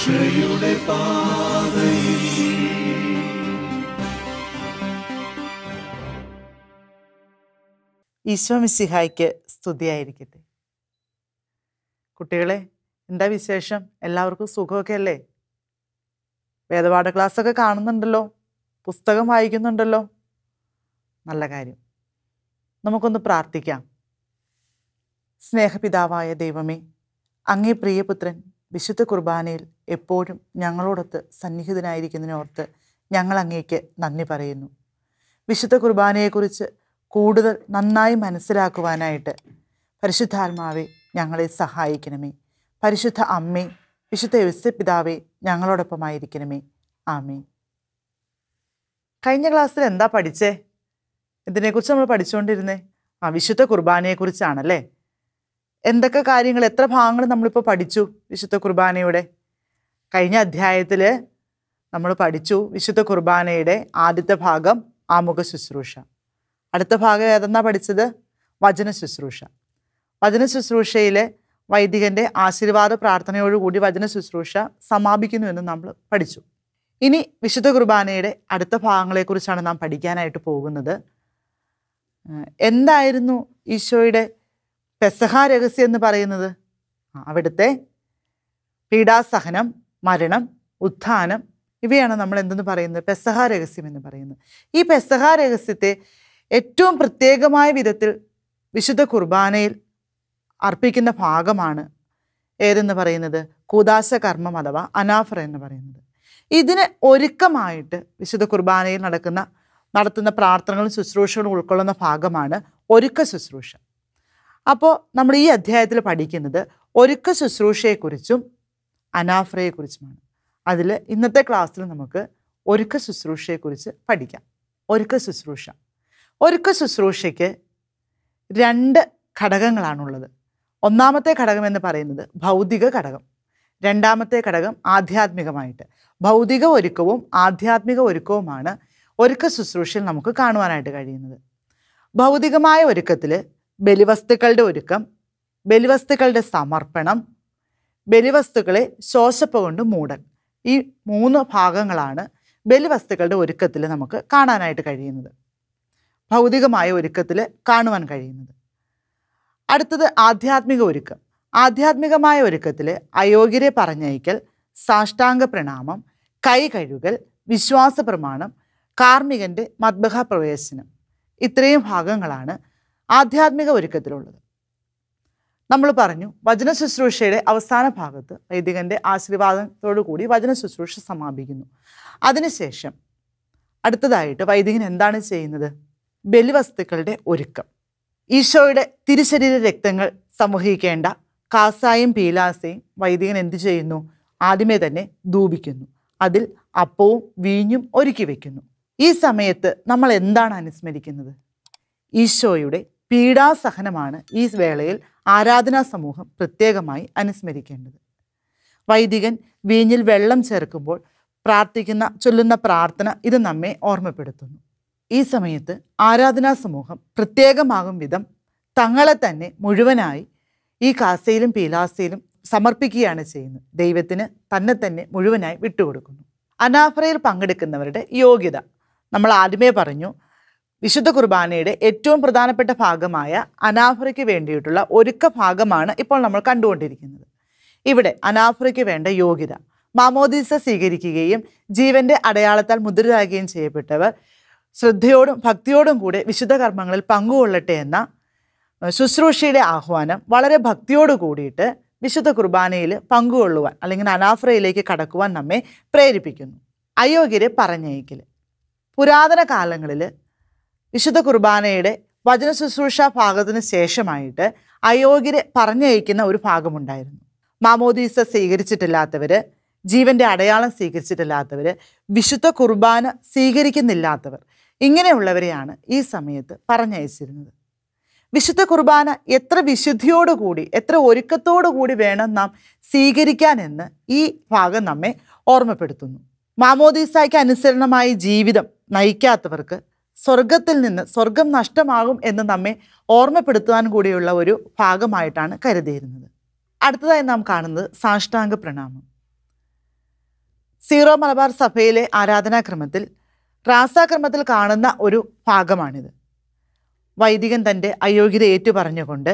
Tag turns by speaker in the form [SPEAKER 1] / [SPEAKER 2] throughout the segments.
[SPEAKER 1] രക്ഷയുടെ പാതയിൽ
[SPEAKER 2] ഈശോ മിശിഹായ്ക്ക് സ്തുതിയായിരിക്കട്ടെ കുട്ടികളെ എന്താ വിശേഷം എല്ലാവർക്കും സുഖമൊക്കെ അല്ലേ വേദപാഠ ക്ലാസ്സൊക്കെ കാണുന്നുണ്ടല്ലോ പുസ്തകം വായിക്കുന്നുണ്ടല്ലോ നല്ല കാര്യം നമുക്കൊന്ന് പ്രാർത്ഥിക്കാം സ്നേഹപിതാവായ ദൈവമേ അങ്ങേ പ്രിയപുത്രൻ വിശുദ്ധ കുർബാനയിൽ എപ്പോഴും ഞങ്ങളോടൊത്ത് സന്നിഹിതനായിരിക്കുന്നതിനോർത്ത് ഞങ്ങൾ അങ്ങേക്ക് നന്ദി പറയുന്നു വിശുദ്ധ കുർബാനയെക്കുറിച്ച് കൂടുതൽ നന്നായി മനസ്സിലാക്കുവാനായിട്ട് പരിശുദ്ധാത്മാവെ ഞങ്ങളെ സഹായിക്കണമേ പരിശുദ്ധ അമ്മേ വിശുദ്ധ യുസ്യ പിതാവേ ഞങ്ങളോടൊപ്പമായിരിക്കണമേ ആമേ കഴിഞ്ഞ ക്ലാസ്സിൽ എന്താ പഠിച്ചേ ഇതിനെക്കുറിച്ച് നമ്മൾ പഠിച്ചുകൊണ്ടിരുന്നേ ആ വിശുദ്ധ കുർബാനയെക്കുറിച്ചാണല്ലേ എന്തൊക്കെ കാര്യങ്ങൾ എത്ര ഭാഗങ്ങൾ നമ്മളിപ്പോൾ പഠിച്ചു വിശുദ്ധ കുർബാനയുടെ കഴിഞ്ഞ അധ്യായത്തിൽ നമ്മൾ പഠിച്ചു വിശുദ്ധ കുർബാനയുടെ ആദ്യത്തെ ഭാഗം ആമുഖ ശുശ്രൂഷ അടുത്ത ഭാഗം ഏതെന്നാ പഠിച്ചത് വചന ശുശ്രൂഷ വചന ശുശ്രൂഷയിലെ വൈദികന്റെ ആശീർവാദ പ്രാർത്ഥനയോടുകൂടി വചന ശുശ്രൂഷ സമാപിക്കുന്നു എന്ന് നമ്മൾ പഠിച്ചു ഇനി വിശുദ്ധ കുർബാനയുടെ അടുത്ത ഭാഗങ്ങളെക്കുറിച്ചാണ് നാം പഠിക്കാനായിട്ട് പോകുന്നത് ഏഹ് എന്തായിരുന്നു ഈശോയുടെ പെസഹ രഹസ്യം എന്ന് പറയുന്നത് ആ, അവിടുത്തെ പീഡാസഹനം മരണം ഉത്ഥാനം ഇവയാണ് നമ്മൾ എന്തെന്ന് പറയുന്നത് പെസഹ രഹസ്യം എന്ന് പറയുന്നത് ഈ പെസഹ രഹസ്യത്തെ ഏറ്റവും പ്രത്യേകമായ വിധത്തിൽ വിശുദ്ധ കുർബാനയിൽ അർപ്പിക്കുന്ന ഭാഗമാണ് ഏതെന്ന് പറയുന്നത് കൂദാശ കർമ്മം അഥവാ അനാഫർ എന്ന് പറയുന്നത് ഇതിന് ഒരുക്കമായിട്ട് വിശുദ്ധ കുർബാനയിൽ നടക്കുന്ന നടത്തുന്ന പ്രാർത്ഥനകളും ശുശ്രൂഷകളും ഉൾക്കൊള്ളുന്ന ഭാഗമാണ് ഒരുക്ക ശുശ്രൂഷ അപ്പോൾ നമ്മൾ ഈ അധ്യായത്തിൽ പഠിക്കുന്നത് ഒരുക്ക ശുശ്രൂഷയെക്കുറിച്ചും അനാഫ്രയെക്കുറിച്ചുമാണ് അതിൽ ഇന്നത്തെ ക്ലാസ്സിൽ നമുക്ക് ഒരുക്ക ശുശ്രൂഷയെക്കുറിച്ച് പഠിക്കാം ഒരുക്ക ശുശ്രൂഷ ഒരുക്ക ശുശ്രൂഷയ്ക്ക് രണ്ട് ഘടകങ്ങളാണുള്ളത് ഒന്നാമത്തെ ഘടകം എന്ന് പറയുന്നത് ഭൗതിക ഘടകം രണ്ടാമത്തെ ഘടകം ആധ്യാത്മികമായിട്ട് ഭൗതിക ഒരുക്കവും ആധ്യാത്മിക ഒരുക്കവുമാണ് ഒരുക്ക ശുശ്രൂഷയിൽ നമുക്ക് കാണുവാനായിട്ട് കഴിയുന്നത് ഭൗതികമായ ഒരുക്കത്തിൽ ബലിവസ്തുക്കളുടെ ഒരുക്കം ബലിവസ്തുക്കളുടെ സമർപ്പണം ബലിവസ്തുക്കളെ ശോശപ്പ കൊണ്ട് മൂടൽ ഈ മൂന്ന് ഭാഗങ്ങളാണ് ബലിവസ്തുക്കളുടെ ഒരുക്കത്തിൽ നമുക്ക് കാണാനായിട്ട് കഴിയുന്നത് ഭൗതികമായ ഒരുക്കത്തിൽ കാണുവാൻ കഴിയുന്നത് അടുത്തത് ആധ്യാത്മിക ഒരുക്കം ആധ്യാത്മികമായ ഒരുക്കത്തിൽ അയോഗ്യരെ പറഞ്ഞയക്കൽ സാഷ്ടാംഗ പ്രണാമം കൈ കഴുകൽ വിശ്വാസ പ്രമാണം കാർമികന്റെ മദ്ബഹ പ്രവേശനം ഇത്രയും ഭാഗങ്ങളാണ് ആധ്യാത്മിക ഒരുക്കത്തിലുള്ളത് നമ്മൾ പറഞ്ഞു വചന ശുശ്രൂഷയുടെ അവസാന ഭാഗത്ത് വൈദികന്റെ ആശീർവാദത്തോടു കൂടി വചന ശുശ്രൂഷ സമാപിക്കുന്നു അതിനുശേഷം അടുത്തതായിട്ട് വൈദികൻ എന്താണ് ചെയ്യുന്നത് ബലിവസ്തുക്കളുടെ ഒരുക്കം ഈശോയുടെ തിരുശരീര രക്തങ്ങൾ സമൂഹിക്കേണ്ട കാസായും പീലാസയും വൈദികൻ എന്തു ചെയ്യുന്നു ആദ്യമേ തന്നെ ധൂപിക്കുന്നു അതിൽ അപ്പവും വീഞ്ഞും ഒരുക്കി വെക്കുന്നു ഈ സമയത്ത് നമ്മൾ എന്താണ് അനുസ്മരിക്കുന്നത് ഈശോയുടെ പീഡാസഹനമാണ് ഈ വേളയിൽ ആരാധനാ സമൂഹം പ്രത്യേകമായി അനുസ്മരിക്കേണ്ടത് വൈദികൻ വീഞ്ഞിൽ വെള്ളം ചേർക്കുമ്പോൾ പ്രാർത്ഥിക്കുന്ന ചൊല്ലുന്ന പ്രാർത്ഥന ഇത് നമ്മെ ഓർമ്മപ്പെടുത്തുന്നു ഈ സമയത്ത് ആരാധനാ സമൂഹം പ്രത്യേകമാകും വിധം തങ്ങളെ തന്നെ മുഴുവനായി ഈ കാസയിലും പീലാസയിലും സമർപ്പിക്കുകയാണ് ചെയ്യുന്നത് ദൈവത്തിന് തന്നെ തന്നെ മുഴുവനായി വിട്ടുകൊടുക്കുന്നു അനാഫറയിൽ പങ്കെടുക്കുന്നവരുടെ യോഗ്യത നമ്മൾ ആദ്യമേ പറഞ്ഞു വിശുദ്ധ കുർബാനയുടെ ഏറ്റവും പ്രധാനപ്പെട്ട ഭാഗമായ അനാഫറയ്ക്ക് വേണ്ടിയിട്ടുള്ള ഒരുക്ക ഭാഗമാണ് ഇപ്പോൾ നമ്മൾ കണ്ടുകൊണ്ടിരിക്കുന്നത് ഇവിടെ അനാഫറയ്ക്ക് വേണ്ട യോഗ്യത മാമോദീസ സ്വീകരിക്കുകയും ജീവന്റെ അടയാളത്താൽ മുദ്രരാകുകയും ചെയ്യപ്പെട്ടവർ ശ്രദ്ധയോടും ഭക്തിയോടും കൂടെ വിശുദ്ധ കർമ്മങ്ങളിൽ പങ്കുകൊള്ളട്ടെ എന്ന ഏഹ്, ശുശ്രൂഷയുടെ ആഹ്വാനം വളരെ ഭക്തിയോട് കൂടിയിട്ട് വിശുദ്ധ കുർബാനയിൽ പങ്കുകൊള്ളുവാൻ അല്ലെങ്കിൽ അനാഫ്രയിലേക്ക് കടക്കുവാൻ നമ്മെ പ്രേരിപ്പിക്കുന്നു അയോഗ്യരെ പറഞ്ഞയക്കൽ പുരാതന കാലങ്ങളിൽ വിശുദ്ധ കുർബാനയുടെ വചന ശുശ്രൂഷ ഭാഗത്തിന് ശേഷമായിട്ട് അയോഗ്യരെ പറഞ്ഞയക്കുന്ന ഒരു ഭാഗമുണ്ടായിരുന്നു മാമോദീസ സ്വീകരിച്ചിട്ടില്ലാത്തവര് ജീവന്റെ അടയാളം സ്വീകരിച്ചിട്ടില്ലാത്തവര് വിശുദ്ധ കുർബാന സ്വീകരിക്കുന്നില്ലാത്തവർ ഇങ്ങനെയുള്ളവരെയാണ് ഈ സമയത്ത് പറഞ്ഞയച്ചിരുന്നത് വിശുദ്ധ കുർബാന എത്ര വിശുദ്ധിയോടുകൂടി എത്ര ഒരുക്കത്തോടു കൂടി വേണം നാം സ്വീകരിക്കാനെന്ന് ഈ ഭാഗം നമ്മെ ഓർമ്മപ്പെടുത്തുന്നു മാമോദീസായ്ക്ക് അനുസരണമായി ജീവിതം നയിക്കാത്തവർക്ക് സ്വർഗത്തിൽ നിന്ന് സ്വർഗം നഷ്ടമാകും എന്ന് നമ്മെ ഓർമ്മപ്പെടുത്തുവാൻ കൂടിയുള്ള ഒരു ഭാഗമായിട്ടാണ് കരുതിയിരുന്നത് അടുത്തതായി നാം കാണുന്നത് സാഷ്ടാംഗ പ്രണാമം സീറോ മലബാർ സഭയിലെ ആരാധനാക്രമത്തിൽ റാസാക്രമത്തിൽ കാണുന്ന ഒരു ഭാഗമാണിത് വൈദികൻ തൻ്റെ അയോഗ്യത ഏറ്റുപറഞ്ഞുകൊണ്ട്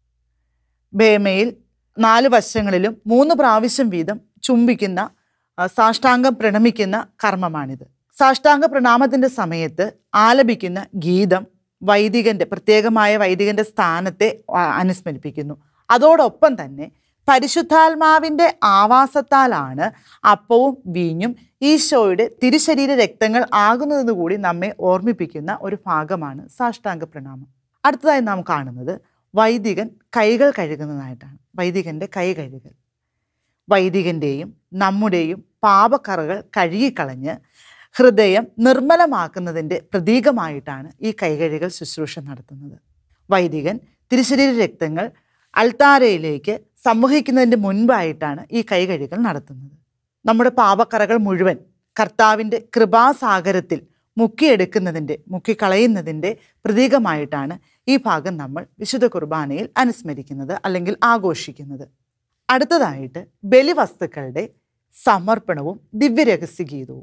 [SPEAKER 2] ബേമയിൽ നാല് വശങ്ങളിലും മൂന്ന് പ്രാവശ്യം വീതം ചുംബിക്കുന്ന ആ, സാഷ്ടാംഗം പ്രണമിക്കുന്ന കർമ്മമാണിത് സാഷ്ടാംഗ പ്രണാമത്തിൻ്റെ സമയത്ത് ആലപിക്കുന്ന ഗീതം വൈദികന്റെ പ്രത്യേകമായ വൈദികന്റെ സ്ഥാനത്തെ ആ, അനുസ്മരിപ്പിക്കുന്നു അതോടൊപ്പം തന്നെ പരിശുദ്ധാത്മാവിൻ്റെ ആവാസത്താലാണ് അപ്പവും വീഞ്ഞും ഈശോയുടെ തിരുശരീര രക്തങ്ങൾ ആകുന്നതെന്ന് കൂടി നമ്മെ ഓർമ്മിപ്പിക്കുന്ന ഒരു ഭാഗമാണ് സാഷ്ടാംഗ പ്രണാമം അടുത്തതായി നാം കാണുന്നത് വൈദികൻ കൈകൾ കഴുകുന്നതായിട്ടാണ് വൈദികന്റെ കൈ കഴുകൽ വൈദികന്റെയും നമ്മുടെയും പാപക്കറകൾ കഴുകിക്കളഞ്ഞ് ഹൃദയം നിർമ്മലമാക്കുന്നതിൻ്റെ പ്രതീകമായിട്ടാണ് ഈ കൈകഴുകൽ ശുശ്രൂഷ നടത്തുന്നത് വൈദികൻ തിരുശരീര രക്തങ്ങൾ അൾത്താരയിലേക്ക് സംവഹിക്കുന്നതിൻ്റെ മുൻപായിട്ടാണ് ഈ കൈകഴുകൽ നടത്തുന്നത് നമ്മുടെ പാപക്കറകൾ മുഴുവൻ കർത്താവിൻ്റെ കൃപാസാഗരത്തിൽ മുക്കിയെടുക്കുന്നതിൻ്റെ മുക്കിക്കളയുന്നതിൻ്റെ പ്രതീകമായിട്ടാണ് ഈ ഭാഗം നമ്മൾ വിശുദ്ധ കുർബാനയിൽ അനുസ്മരിക്കുന്നത് അല്ലെങ്കിൽ ആഘോഷിക്കുന്നത് അടുത്തതായിട്ട് ബലിവസ്തുക്കളുടെ സമർപ്പണവും ദിവ്യരഹസ്യ ഗീതവും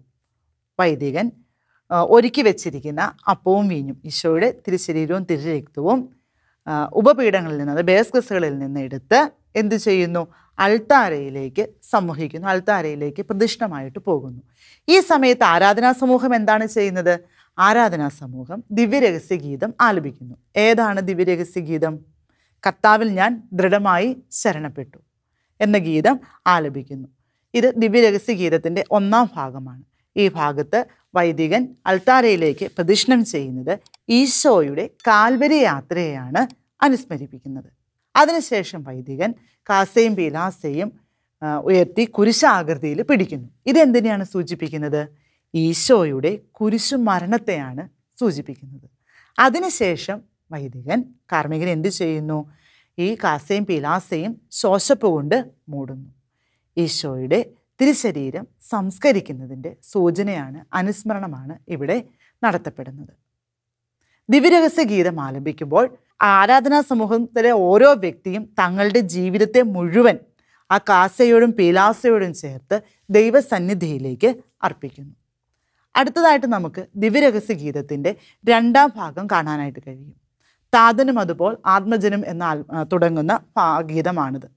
[SPEAKER 2] വൈദികൻ ആ, ഒരുക്കി വെച്ചിരിക്കുന്ന അപ്പവും വീഞ്ഞും ഈശോയുടെ തിരുശരീരവും തിരുരക്തവും ആ, ഉപപീഠങ്ങളിൽ നിന്ന് അത് ബേസ്കസുകളിൽ നിന്ന് എടുത്ത് എന്ത് ചെയ്യുന്നു അൾത്താരയിലേക്ക് സംവഹിക്കുന്നു അൾത്താരയിലേക്ക് പ്രതിഷ്ഠമായിട്ട് പോകുന്നു ഈ സമയത്ത് ആരാധനാ സമൂഹം എന്താണ് ചെയ്യുന്നത് ആരാധനാ സമൂഹം ദിവ്യരഹസ്യ ഗീതം ആലപിക്കുന്നു ഏതാണ് ദിവ്യരഹസ്യ ഗീതം കർത്താവിൽ ഞാൻ ദൃഢമായി ശരണപ്പെട്ടു എന്ന ഗീതം ആലപിക്കുന്നു ഇത് ദിവ്യരഹസ്യ ഗീതത്തിൻ്റെ ഒന്നാം ഭാഗമാണ് ഈ ഭാഗത്ത് വൈദികൻ അൾത്താരയിലേക്ക് പ്രദക്ഷിണം ചെയ്യുന്നത് ഈശോയുടെ കാൽവരി യാത്രയെയാണ് അനുസ്മരിപ്പിക്കുന്നത് അതിനുശേഷം വൈദികൻ കാസയും പീലാസയും ആ, ഉയർത്തി കുരിശാകൃതിയിൽ പിടിക്കുന്നു ഇതെന്തിനെയാണ് സൂചിപ്പിക്കുന്നത് ഈശോയുടെ കുരിശു മരണത്തെയാണ് സൂചിപ്പിക്കുന്നത് അതിനുശേഷം വൈദികൻ കാർമ്മികൻ എന്ത് ചെയ്യുന്നു ഈ കാസയും പീലാസയും ശോശപ്പ് കൊണ്ട് മൂടുന്നു ഈശോയുടെ തിരുശരീരം സംസ്കരിക്കുന്നതിൻ്റെ സൂചനയാണ് അനുസ്മരണമാണ് ഇവിടെ നടത്തപ്പെടുന്നത് ദിവ്യരഹസ്യ ഗീതം ആലപിക്കുമ്പോൾ ആരാധനാ സമൂഹത്തിലെ ഓരോ വ്യക്തിയും തങ്ങളുടെ ജീവിതത്തെ മുഴുവൻ ആ കാസയോടും പീലാസയോടും ചേർത്ത് ദൈവസന്നിധിയിലേക്ക് അർപ്പിക്കുന്നു അടുത്തതായിട്ട് നമുക്ക് ദിവ്യരഹസ്യ ഗീതത്തിൻ്റെ രണ്ടാം ഭാഗം കാണാനായിട്ട് കഴിയും താതനും അതുപോൽ ആത്മജനം എന്ന ആൽ- ആ, തുടങ്ങുന്ന ഭാ- ഗീതമാണിത്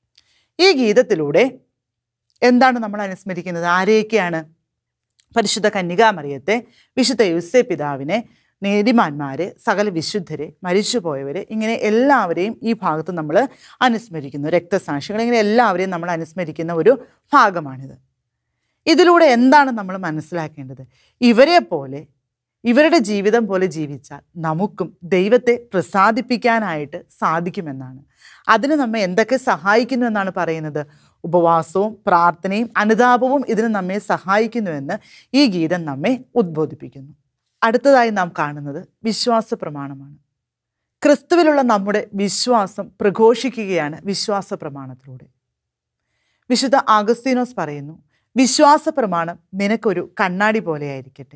[SPEAKER 2] ഈ ഗീതത്തിലൂടെ എന്താണ് നമ്മൾ അനുസ്മരിക്കുന്നത് ആരെയൊക്കെയാണ് പരിശുദ്ധ കന്യകാമറിയത്തെ വിശുദ്ധ യുസെ പിതാവിനെ നേതിമാന്മാരെ സകല വിശുദ്ധരെ മരിച്ചുപോയവരെ ഇങ്ങനെ എല്ലാവരെയും ഈ ഭാഗത്ത് നമ്മൾ അനുസ്മരിക്കുന്നു രക്തസാക്ഷികൾ ഇങ്ങനെ എല്ലാവരെയും നമ്മൾ അനുസ്മരിക്കുന്ന ഒരു ഭാഗമാണിത് ഇതിലൂടെ എന്താണ് നമ്മൾ മനസ്സിലാക്കേണ്ടത് ഇവരെ പോലെ ഇവരുടെ ജീവിതം പോലെ ജീവിച്ചാൽ നമുക്കും ദൈവത്തെ പ്രസാദിപ്പിക്കാനായിട്ട് സാധിക്കുമെന്നാണ് അതിന് നമ്മെ എന്തൊക്കെ സഹായിക്കുന്നു എന്നാണ് പറയുന്നത് ഉപവാസവും പ്രാർത്ഥനയും അനുതാപവും ഇതിന് നമ്മെ സഹായിക്കുന്നുവെന്ന് ഈ ഗീതം നമ്മെ ഉദ്ബോധിപ്പിക്കുന്നു അടുത്തതായി നാം കാണുന്നത് വിശ്വാസ പ്രമാണമാണ് ക്രിസ്തുവിലുള്ള നമ്മുടെ വിശ്വാസം പ്രഘോഷിക്കുകയാണ് വിശ്വാസ പ്രമാണത്തിലൂടെ വിശുദ്ധ ആഗസ്തീനോസ് പറയുന്നു വിശ്വാസ പ്രമാണം നിനക്കൊരു കണ്ണാടി പോലെയായിരിക്കട്ടെ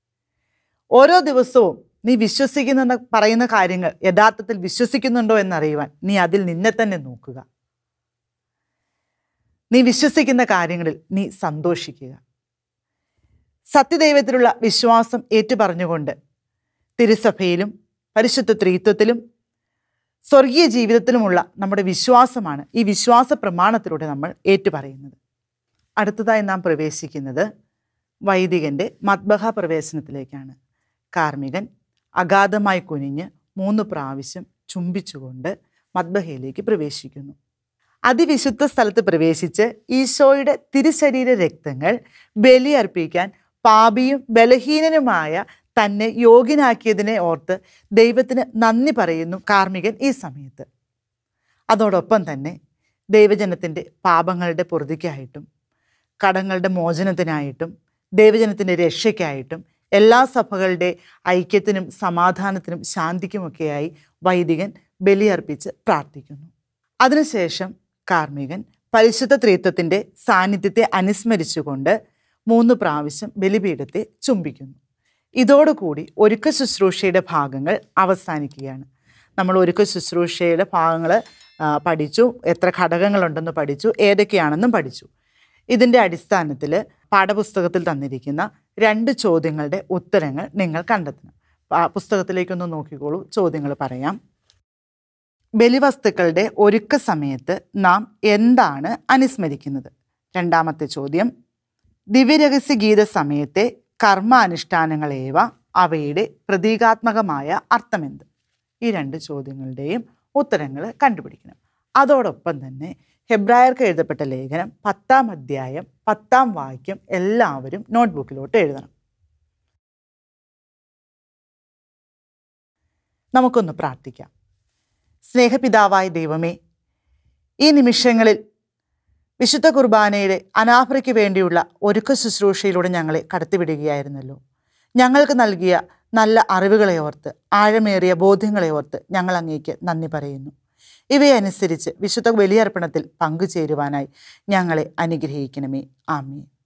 [SPEAKER 2] ഓരോ ദിവസവും നീ വിശ്വസിക്കുന്ന പറയുന്ന കാര്യങ്ങൾ യഥാർത്ഥത്തിൽ വിശ്വസിക്കുന്നുണ്ടോ എന്നറിയുവാൻ നീ അതിൽ നിന്നെ തന്നെ നോക്കുക നീ വിശ്വസിക്കുന്ന കാര്യങ്ങളിൽ നീ സന്തോഷിക്കുക സത്യദൈവത്തിലുള്ള വിശ്വാസം ഏറ്റുപറഞ്ഞുകൊണ്ട് തിരുസഭയിലും പരിശുദ്ധ ത്രീത്വത്തിലും സ്വർഗീയ ജീവിതത്തിലുമുള്ള നമ്മുടെ വിശ്വാസമാണ് ഈ വിശ്വാസ പ്രമാണത്തിലൂടെ നമ്മൾ ഏറ്റുപറയുന്നത് അടുത്തതായി നാം പ്രവേശിക്കുന്നത് വൈദികൻ്റെ മത്ബഹ പ്രവേശനത്തിലേക്കാണ് കാർമികൻ അഗാധമായി കുനിഞ്ഞ് മൂന്ന് പ്രാവശ്യം ചുംബിച്ചുകൊണ്ട് മത്ബഹയിലേക്ക് പ്രവേശിക്കുന്നു അതിവിശുദ്ധ സ്ഥലത്ത് പ്രവേശിച്ച് ഈശോയുടെ തിരുശരീര രക്തങ്ങൾ ബലിയർപ്പിക്കാൻ പാപിയും ബലഹീനനുമായ തന്നെ യോഗ്യനാക്കിയതിനെ ഓർത്ത് ദൈവത്തിന് നന്ദി പറയുന്നു കാർമികൻ ഈ സമയത്ത് അതോടൊപ്പം തന്നെ ദൈവജനത്തിൻ്റെ പാപങ്ങളുടെ പൊറുതിക്കായിട്ടും കടങ്ങളുടെ മോചനത്തിനായിട്ടും ദൈവജനത്തിൻ്റെ രക്ഷയ്ക്കായിട്ടും എല്ലാ സഭകളുടെ ഐക്യത്തിനും സമാധാനത്തിനും ശാന്തിക്കുമൊക്കെയായി വൈദികൻ ബലിയർപ്പിച്ച് പ്രാർത്ഥിക്കുന്നു അതിനുശേഷം കാർമികൻ പരിശുദ്ധ ത്രീത്വത്തിൻ്റെ സാന്നിധ്യത്തെ അനുസ്മരിച്ചുകൊണ്ട് മൂന്ന് പ്രാവശ്യം ബലിപീഠത്തെ ചുംബിക്കുന്നു ഇതോടുകൂടി ഒരുക്ക ശുശ്രൂഷയുടെ ഭാഗങ്ങൾ അവസാനിക്കുകയാണ് നമ്മൾ ഒരുക്ക ശുശ്രൂഷയുടെ ഭാഗങ്ങൾ പഠിച്ചു എത്ര ഘടകങ്ങളുണ്ടെന്ന് പഠിച്ചു ഏതൊക്കെയാണെന്നും പഠിച്ചു ഇതിൻ്റെ അടിസ്ഥാനത്തിൽ പാഠപുസ്തകത്തിൽ തന്നിരിക്കുന്ന രണ്ട് ചോദ്യങ്ങളുടെ ഉത്തരങ്ങൾ നിങ്ങൾ കണ്ടെത്തണം പാ- പുസ്തകത്തിലേക്കൊന്ന് നോക്കിക്കോളൂ ചോദ്യങ്ങൾ പറയാം ബലിവസ്തുക്കളുടെ ഒരുക്ക സമയത്ത് നാം എന്താണ് അനുസ്മരിക്കുന്നത് രണ്ടാമത്തെ ചോദ്യം ദിവ്യരഹസ്യ ഗീത സമയത്തെ കർമാനുഷ്ഠാനങ്ങളേവ അവയുടെ പ്രതീകാത്മകമായ അർത്ഥമെന്ത് ഈ രണ്ട് ചോദ്യങ്ങളുടെയും ഉത്തരങ്ങൾ കണ്ടുപിടിക്കണം അതോടൊപ്പം തന്നെ ഹെബ്രായർക്ക് എഴുതപ്പെട്ട ലേഖനം പത്താം അധ്യായം പത്താം വാക്യം എല്ലാവരും നോട്ട്ബുക്കിലോട്ട് എഴുതണം നമുക്കൊന്ന് പ്രാർത്ഥിക്കാം സ്നേഹപിതാവായ ദൈവമേ ഈ നിമിഷങ്ങളിൽ വിശുദ്ധ കുർബാനയുടെ അനാഫ്രയ്ക്ക് വേണ്ടിയുള്ള ഒരുക്ക ശുശ്രൂഷയിലൂടെ ഞങ്ങളെ കടത്തിവിടുകയായിരുന്നല്ലോ ഞങ്ങൾക്ക് നൽകിയ നല്ല അറിവുകളെ ഓർത്ത് ആഴമേറിയ ബോധ്യങ്ങളെ ഓർത്ത് ഞങ്ങൾ അങ്ങേക്ക് നന്ദി പറയുന്നു ഇവയനുസരിച്ച് വിശുദ്ധ ബലിയർപ്പണത്തിൽ പങ്കുചേരുവാനായി ഞങ്ങളെ അനുഗ്രഹിക്കണമേ ആമേ